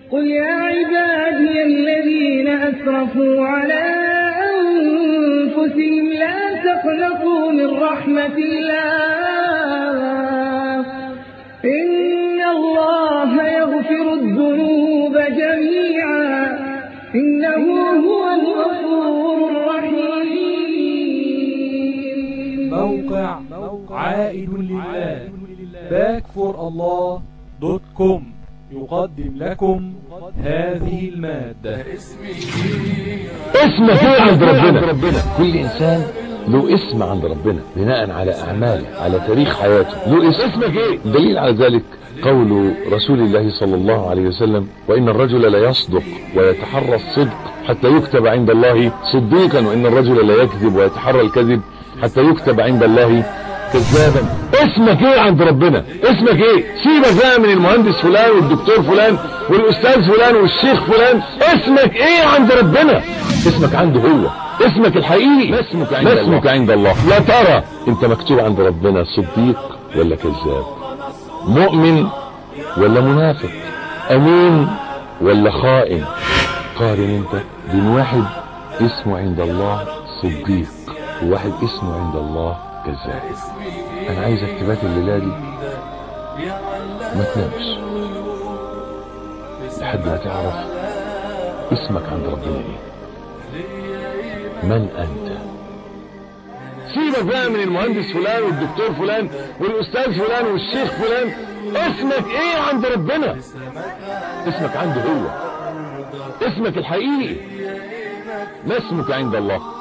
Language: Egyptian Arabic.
قل يا عبادي الذين أسرفوا على أنفسهم لا تقنطوا من رحمة الله إن الله يغفر الذنوب جميعا إنه هو الغفور الرحيم موقع عائد لله باكفور الله دوت كوم يقدم لكم هذه المادة اسمك ايه عند ربنا ربنا كل انسان له اسم عند ربنا بناء على اعماله على تاريخ حياته له اسم اسمك ايه دليل على ذلك قول رسول الله صلى الله عليه وسلم وان الرجل لا يصدق ويتحرى الصدق حتى يكتب عند الله صديقا وان الرجل لا يكذب ويتحرى الكذب حتى يكتب عند الله كذابا اسمك ايه عند ربنا اسمك ايه سيبك بقى من المهندس فلان والدكتور فلان والاستاذ فلان والشيخ فلان اسمك ايه عند ربنا اسمك عنده هو اسمك الحقيقي ما اسمك عند, ما اسمك عند الله لا ترى انت مكتوب عند ربنا صديق ولا كذاب مؤمن ولا منافق امين ولا خائن قارن انت بين واحد اسمه عند الله صديق وواحد اسمه عند الله كذاب انا عايزك تبات الليله دي ما تنامش لحد ما تعرف اسمك عند ربنا ايه من انت سيبك بقى من المهندس فلان والدكتور فلان والاستاذ فلان والشيخ فلان اسمك ايه عند ربنا اسمك عنده هو اسمك الحقيقي ما اسمك عند الله